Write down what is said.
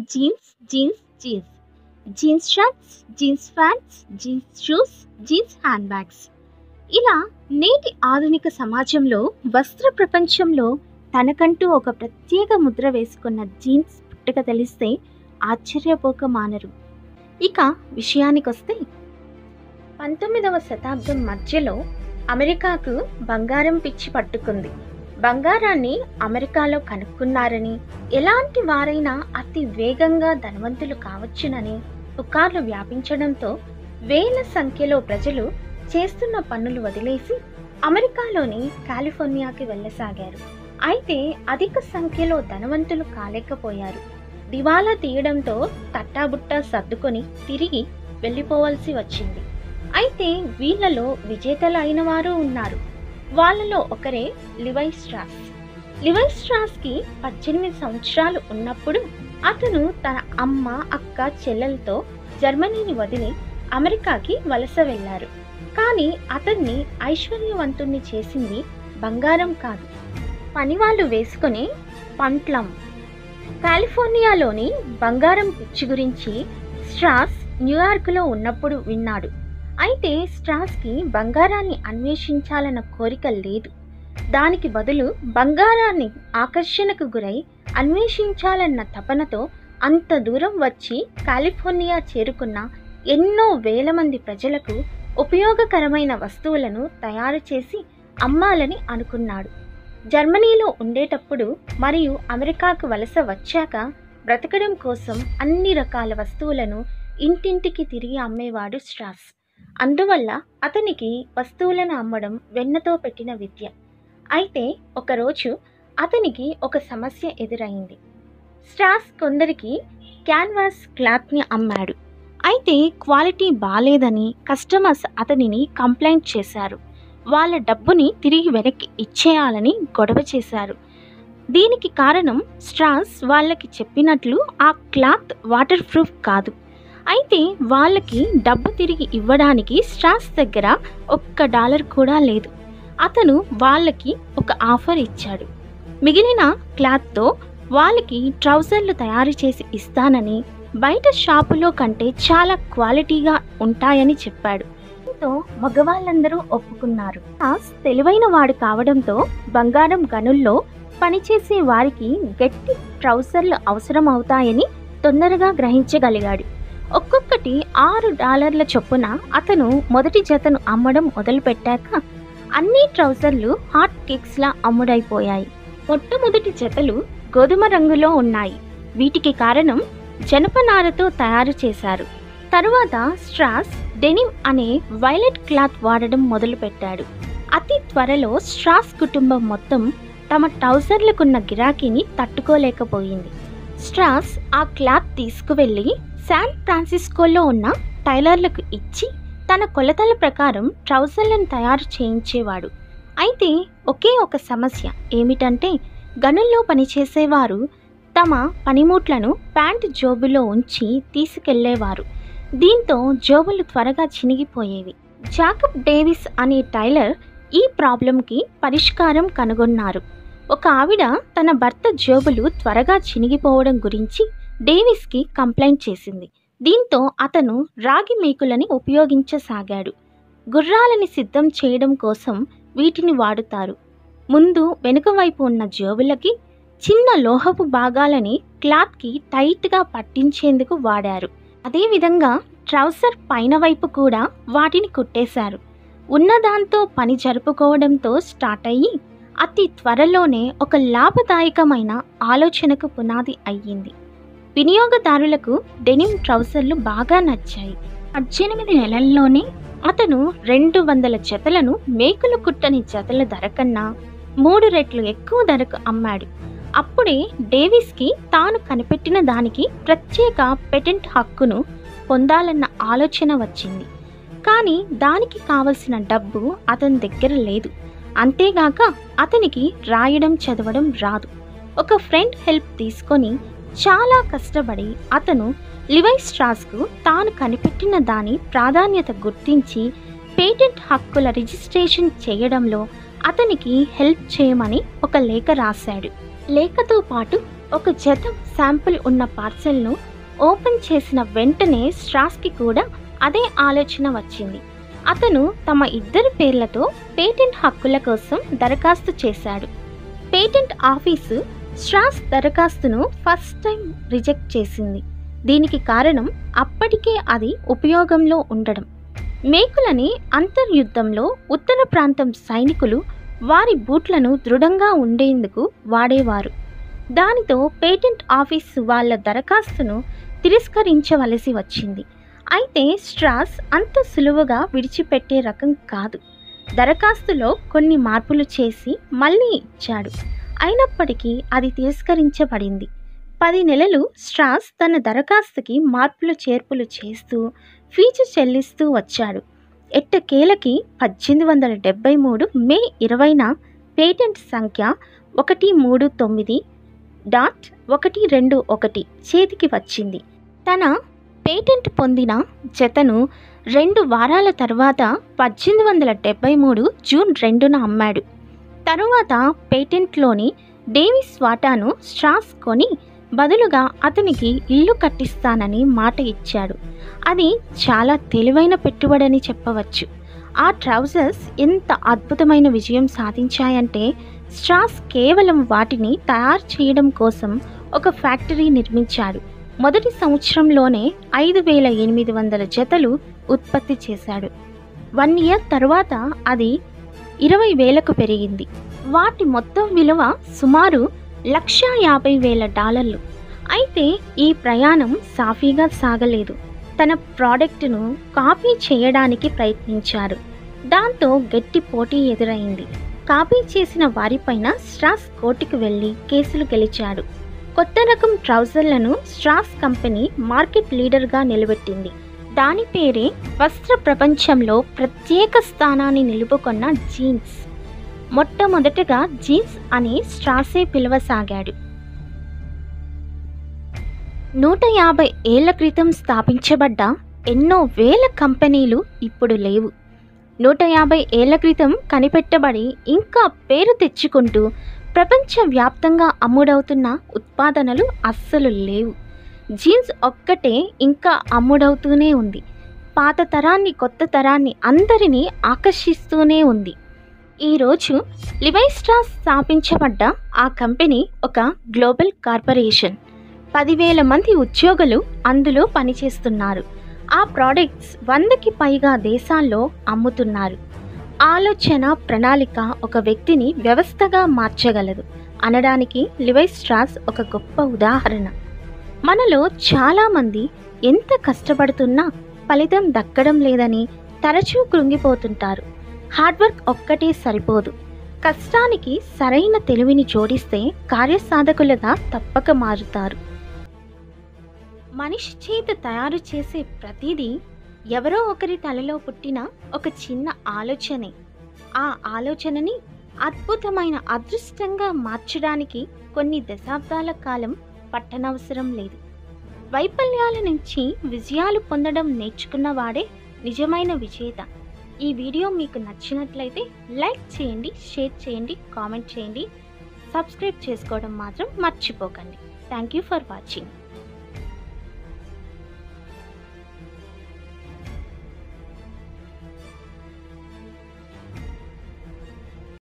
jeans jeans jeans jeans shirts jeans pants jeans shoes jeans hand bags ఇలా నేటి ఆధునిక సమాజంలో వస్త్ర ప్రపంచంలో తనకంటూ ఒక ప్రత్యేక ముద్ర వేసుకున్న జీన్స్ పుట్టుక తెలిస్తే ఆశ్చర్యపోక మానరు ఇక విషయానికొస్తే పంతొమ్మిదవ శతాబ్దం మధ్యలో అమెరికాకు బంగారం పిచ్చి పట్టుకుంది బంగారాన్ని అమెరికాలో కనుక్కున్నారని ఎలాంటి వారైనా అతి వేగంగా ధనవంతులు కావచ్చునని పుకార్లు వ్యాపించడంతో వేల సంఖ్యలో ప్రజలు చేస్తున్న పనులు వదిలేసి అమెరికాలోని కాలిఫోర్నియాకి వెళ్ళసాగారు అయితే అధిక సంఖ్యలో ధనవంతులు కాలేకపోయారు దివాలా తీయడంతో తట్టాబుట్టా సర్దుకొని తిరిగి వెళ్ళిపోవలసి వచ్చింది అయితే వీళ్ళలో విజేతలు అయిన వారు ఉన్నారు వాళ్ళలో ఒకరే లివై స్ట్రాస్ లివై స్ట్రాస్కి పద్దెనిమిది సంవత్సరాలు ఉన్నప్పుడు అతను తన అమ్మ అక్క చెల్లెలతో జర్మనీని వదిలి అమెరికాకి వలస వెళ్ళారు కానీ అతన్ని ఐశ్వర్యవంతుణ్ణి చేసింది బంగారం కాదు పనివాళ్ళు వేసుకునే పంట్లం కాలిఫోర్నియాలోని బంగారం పిచ్చి గురించి స్ట్రాస్ న్యూయార్క్లో ఉన్నప్పుడు విన్నాడు అయితే స్ట్రాస్కి బంగారాన్ని అన్వేషించాలన్న కోరిక లేదు దానికి బదులు బంగారాన్ని ఆకర్షణకు గురై అన్వేషించాలన్న తపనతో అంత దూరం వచ్చి కాలిఫోర్నియా చేరుకున్న ఎన్నో వేల మంది ప్రజలకు ఉపయోగకరమైన వస్తువులను తయారు చేసి అమ్మాలని అనుకున్నాడు జర్మనీలో ఉండేటప్పుడు మరియు అమెరికాకు వలస వచ్చాక బ్రతకడం కోసం అన్ని రకాల వస్తువులను ఇంటింటికి తిరిగి అమ్మేవాడు స్ట్రాస్ అందువల్ల అతనికి వస్తువులను అమ్మడం వెన్నతో పెట్టిన విద్య అయితే ఒకరోజు అతనికి ఒక సమస్య ఎదురైంది స్ట్రాస్ కొందరికి క్యాన్వాస్ క్లాత్ని అమ్మాడు అయితే క్వాలిటీ బాలేదని కస్టమర్స్ అతనిని కంప్లైంట్ చేశారు వాళ్ళ డబ్బుని తిరిగి వెనక్కి ఇచ్చేయాలని గొడవ చేశారు దీనికి కారణం స్ట్రాస్ వాళ్ళకి చెప్పినట్లు ఆ క్లాత్ వాటర్ ప్రూఫ్ కాదు అయితే వాళ్ళకి డబ్బు తిరిగి ఇవ్వడానికి స్ట్రాస్ దగ్గర ఒక్క డాలర్ కూడా లేదు అతను వాళ్ళకి ఒక ఆఫర్ ఇచ్చాడు మిగిలిన క్లాత్తో వాళ్ళకి ట్రౌజర్లు తయారు చేసి ఇస్తానని బయట షాపులో కంటే చాలా క్వాలిటీగా ఉంటాయని చెప్పాడు దీంతో మగవాళ్ళందరూ ఒప్పుకున్నారు దాస్ తెలివైన వాడు కావడంతో బంగారం గనుల్లో పనిచేసే వారికి గట్టి ట్రౌజర్లు అవసరం అవుతాయని తొందరగా గ్రహించగలిగాడు ఒక్కొక్కటి ఆరు డాలర్ల చొప్పున అతను మొదటి జతను అమ్మడం మొదలుపెట్టాక అన్ని ట్రౌజర్లు హాట్ కేక్స్లా అమ్ముడైపోయాయి మొట్టమొదటి జతలు గోధుమ రంగులో ఉన్నాయి వీటికి కారణం జనపనారతో తయారు చేశారు తరువాత స్ట్రాస్ డెనిమ్ అనే వైలెట్ క్లాత్ వాడడం మొదలుపెట్టాడు అతి త్వరలో స్ట్రాస్ కుటుంబం మొత్తం తమ ట్రౌజర్లకున్న గిరాకీని తట్టుకోలేకపోయింది స్ట్రాస్ ఆ క్లాత్ తీసుకువెళ్ళి శాన్ ఫ్రాన్సిస్కోలో ఉన్న టైలర్లకు ఇచ్చి తన కొలతల ప్రకారం ట్రౌజర్లను తయారు చేయించేవాడు అయితే ఒకే ఒక సమస్య ఏమిటంటే గనుల్లో పనిచేసేవారు తమ పనిముట్లను ప్యాంటు జోబులో ఉంచి తీసుకెళ్లేవారు దీంతో జోబులు త్వరగా చినిగిపోయేవి జాకబ్ డేవిస్ అనే టైలర్ ఈ ప్రాబ్లంకి పరిష్కారం కనుగొన్నారు ఒక ఆవిడ తన భర్త జోబులు త్వరగా చినిగిపోవడం గురించి డేవిస్కి కంప్లైంట్ చేసింది దీంతో అతను రాగి మేకులని ఉపయోగించసాగాడు గుర్రాలని సిద్ధం చేయడం కోసం వీటిని వాడుతారు ముందు వెనుక వైపు ఉన్న జోబులకి చిన్న లోహపు భాగాలని క్లాత్కి టైట్గా పట్టించేందుకు వాడారు అదేవిధంగా ట్రౌసర్ పైన వైపు కూడా వాటిని కుట్టేశారు ఉన్నదాంతో పని జరుపుకోవడంతో స్టార్ట్ అయ్యి అతి త్వరలోనే ఒక లాభదాయకమైన ఆలోచనకు పునాది అయ్యింది వినియోగదారులకు డెనిమ్ ట్రౌజర్లు బాగా నచ్చాయి పద్దెనిమిది నెలల్లోనే అతను రెండు వందల జతలను మేకులు కుట్టని జతల ధర కన్నా మూడు రెట్లు ఎక్కువ ధరకు అమ్మాడు అప్పుడే డేవిస్కి తాను కనిపెట్టిన దానికి ప్రత్యేక పెటెంట్ హక్కును పొందాలన్న ఆలోచన వచ్చింది కానీ దానికి కావలసిన డబ్బు అతని దగ్గర లేదు అంతేగాక అతనికి రాయడం చదవడం రాదు ఒక ఫ్రెండ్ హెల్ప్ తీసుకొని చాలా కష్టపడి అతను లివై స్ట్రాస్కు తాను కనిపెట్టిన దాని ప్రాధాన్యత గుర్తించి పేటెంట్ హక్కుల రిజిస్ట్రేషన్ చేయడంలో అతనికి హెల్ప్ చేయమని ఒక లేఖ రాశాడు లేఖతో పాటు ఒక జత శాంపుల్ ఉన్న పార్సెల్ను ఓపెన్ చేసిన వెంటనే స్ట్రాస్కి కూడా అదే ఆలోచన వచ్చింది అతను తమ ఇద్దరి పేర్లతో పేటెంట్ హక్కుల కోసం దరఖాస్తు చేశాడు పేటెంట్ ఆఫీసు స్ట్రాస్ దరఖాస్తును ఫస్ట్ టైం రిజెక్ట్ చేసింది దీనికి కారణం అప్పటికే అది ఉపయోగంలో ఉండడం మేకులని అంతర్యుద్ధంలో ఉత్తర ప్రాంతం సైనికులు వారి బూట్లను దృఢంగా ఉండేందుకు వాడేవారు దానితో పేటెంట్ ఆఫీస్ వాళ్ళ దరఖాస్తును తిరస్కరించవలసి వచ్చింది అయితే స్ట్రాస్ అంత సులువుగా విడిచిపెట్టే రకం కాదు దరఖాస్తులో కొన్ని మార్పులు చేసి మళ్ళీ ఇచ్చాడు అయినప్పటికీ అది తిరస్కరించబడింది పది నెలలు స్ట్రాస్ తన దరఖాస్తుకి మార్పులు చేర్పులు చేస్తూ ఫీజు చెల్లిస్తూ వచ్చాడు ఎట్టకేలకి పద్దెనిమిది వందల డెబ్బై మూడు మే ఇరవైన పేటెంట్ సంఖ్య ఒకటి మూడు తొమ్మిది డాట్ ఒకటి రెండు ఒకటి చేతికి వచ్చింది తన పేటెంట్ పొందిన జతను రెండు వారాల తర్వాత పద్దెనిమిది వందల డెబ్బై మూడు జూన్ రెండున అమ్మాడు తరువాత పేటెంట్లోని డేవిస్ వాటాను స్ట్రాస్ కొని బదులుగా అతనికి ఇల్లు కట్టిస్తానని మాట ఇచ్చాడు అది చాలా తెలివైన పెట్టుబడని చెప్పవచ్చు ఆ ట్రౌజర్స్ ఎంత అద్భుతమైన విజయం సాధించాయంటే స్ట్రాస్ కేవలం వాటిని తయారు చేయడం కోసం ఒక ఫ్యాక్టరీ నిర్మించాడు మొదటి సంవత్సరంలోనే ఐదు వేల ఎనిమిది వందల జతలు ఉత్పత్తి చేశాడు వన్ ఇయర్ తర్వాత అది ఇరవై వేలకు పెరిగింది వాటి మొత్తం విలువ సుమారు లక్ష యాభై వేల డాలర్లు అయితే ఈ ప్రయాణం సాఫీగా సాగలేదు తన ప్రోడక్ట్ను కాపీ చేయడానికి ప్రయత్నించారు దాంతో గట్టి పోటీ ఎదురైంది కాపీ చేసిన వారిపైన స్ట్రాస్ కోర్టుకు వెళ్లి కేసులు గెలిచాడు కొత్త రకం ట్రౌజర్లను స్ట్రాస్ కంపెనీ మార్కెట్ లీడర్గా నిలబెట్టింది దాని పేరే వస్త్ర ప్రపంచంలో ప్రత్యేక స్థానాన్ని నిలుపుకున్న జీన్స్ మొట్టమొదటగా జీన్స్ అని స్ట్రాసే పిలవసాగాడు నూట యాభై ఏళ్ల క్రితం స్థాపించబడ్డ ఎన్నో వేల కంపెనీలు ఇప్పుడు లేవు నూట యాభై ఏళ్ల క్రితం కనిపెట్టబడి ఇంకా పేరు తెచ్చుకుంటూ ప్రపంచవ్యాప్తంగా అమ్ముడవుతున్న ఉత్పాదనలు అస్సలు లేవు జీన్స్ ఒక్కటే ఇంకా అమ్ముడవుతూనే ఉంది పాత తరాన్ని కొత్త తరాన్ని అందరినీ ఆకర్షిస్తూనే ఉంది ఈరోజు లివైస్ట్రాస్ స్థాపించబడ్డ ఆ కంపెనీ ఒక గ్లోబల్ కార్పొరేషన్ పదివేల మంది ఉద్యోగులు అందులో పనిచేస్తున్నారు ఆ ప్రోడక్ట్స్ వందకి పైగా దేశాల్లో అమ్ముతున్నారు ఆలోచన ప్రణాళిక ఒక వ్యక్తిని వ్యవస్థగా మార్చగలదు అనడానికి లివైస్ట్రాస్ ఒక గొప్ప ఉదాహరణ మనలో చాలామంది ఎంత కష్టపడుతున్నా ఫలితం దక్కడం లేదని తరచూ కృంగిపోతుంటారు హార్డ్ వర్క్ ఒక్కటే సరిపోదు కష్టానికి సరైన తెలివిని జోడిస్తే కార్యసాధకులుగా తప్పక మారుతారు మనిషి చేత తయారు చేసే ప్రతిదీ ఎవరో ఒకరి తలలో పుట్టిన ఒక చిన్న ఆలోచనే ఆ ఆలోచనని అద్భుతమైన అదృష్టంగా మార్చడానికి కొన్ని దశాబ్దాల కాలం పట్టనవసరం లేదు వైఫల్యాల నుంచి విజయాలు పొందడం నేర్చుకున్నవాడే నిజమైన విజేత ఈ వీడియో మీకు నచ్చినట్లయితే లైక్ చేయండి షేర్ చేయండి కామెంట్ చేయండి సబ్స్క్రైబ్ చేసుకోవడం మాత్రం మర్చిపోకండి థ్యాంక్ యూ ఫర్ వాచింగ్